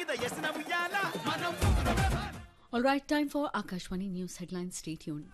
మీద ఎసిన ఉయ్యాల మనం All right, time for Akashwani News headlines. Stay tuned.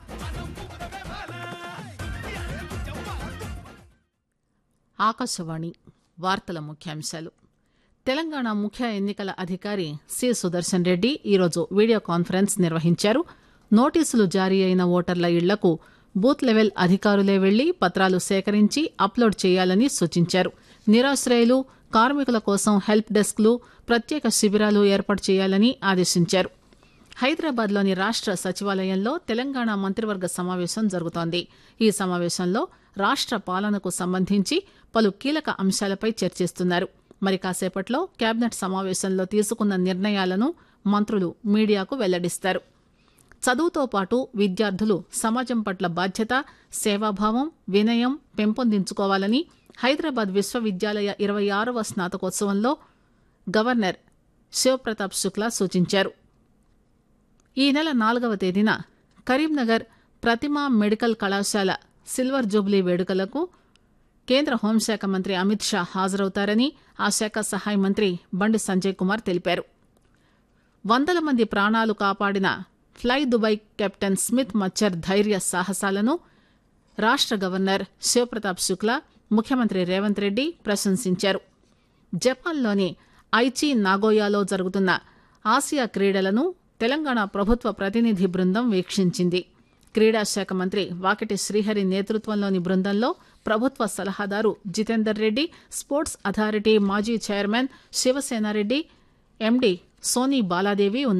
Akashvani వార్తల ముఖ్యాంశాలు తెలంగాణ ముఖ్య ఎన్నికల అధికారి సి సుదర్శన్ రెడ్డి ఈరోజు వీడియో కాన్ఫరెన్స్ నిర్వహించారు నోటీసులు జారీ అయిన ఓటర్ల ఇళ్లకు బూత్ లెవెల్ అధికారులే వెళ్లి పత్రాలు సేకరించి అప్లోడ్ చేయాలని సూచించారు నిరాశ్రయులు కార్మికుల కోసం హెల్ప్ డెస్క్లు ప్రత్యేక శిబిరాలు ఏర్పాటు చేయాలని ఆదేశించారు హైదరాబాద్లోని రాష్ట్ర సచివాలయంలో తెలంగాణ మంత్రివర్గ సమావేశం జరుగుతోంది ఈ సమావేశంలో రాష్ట్ర పాలనకు సంబంధించి పలు కీలక అంశాలపై చర్చిస్తున్నారు మరి కాసేపట్లో కేబినెట్ సమావేశంలో తీసుకున్న నిర్ణయాలను మంత్రులు మీడియాకు వెల్లడిస్తారు చదువుతో పాటు విద్యార్థులు సమాజం పట్ల బాధ్యత సేవాభావం వినయం పెంపొందించుకోవాలని హైదరాబాద్ విశ్వవిద్యాలయ ఇరవై ఆరవ స్నాతకోత్సవంలో గవర్నర్ శివప్రతాప్ శుక్లా సూచించారు ఈ నెల నాలుగవ తేదీన కరీంనగర్ ప్రతిమా మెడికల్ కళాశాల సిల్వర్ జూబ్లీ వేడుకలకు కేంద్ర హోంశాఖ మంత్రి అమిత్ షా హాజరవుతారని ఆ శాఖ సహాయ మంత్రి బండి సంజయ్ కుమార్ తెలిపారు వందల మంది ప్రాణాలు కాపాడిన ఫ్లై దుబాయ్ కెప్టెన్ స్మిత్ మచ్చర్ ధైర్య సాహసాలను రాష్ట్ర గవర్నర్ శివప్రతాప్ శుక్లా ముఖ్యమంత్రి రేవంత్ రెడ్డి ప్రశంసించారు జపాన్లోని ఐచి నాగోయాలో జరుగుతున్న ఆసియా క్రీడలను తెలంగాణ ప్రభుత్వ ప్రతినిధి బృందం వీక్షించింది క్రీడా శాఖ మంత్రి వాకిటి శ్రీహరి నేతృత్వంలోని బృందంలో ప్రభుత్వ సలహాదారు జితేందర్ రెడ్డి స్పోర్ట్స్ అథారిటీ మాజీ చైర్మన్ శివసేనారెడ్డి ఎండీ సోనీ బాలాదేవి ఉన్నారు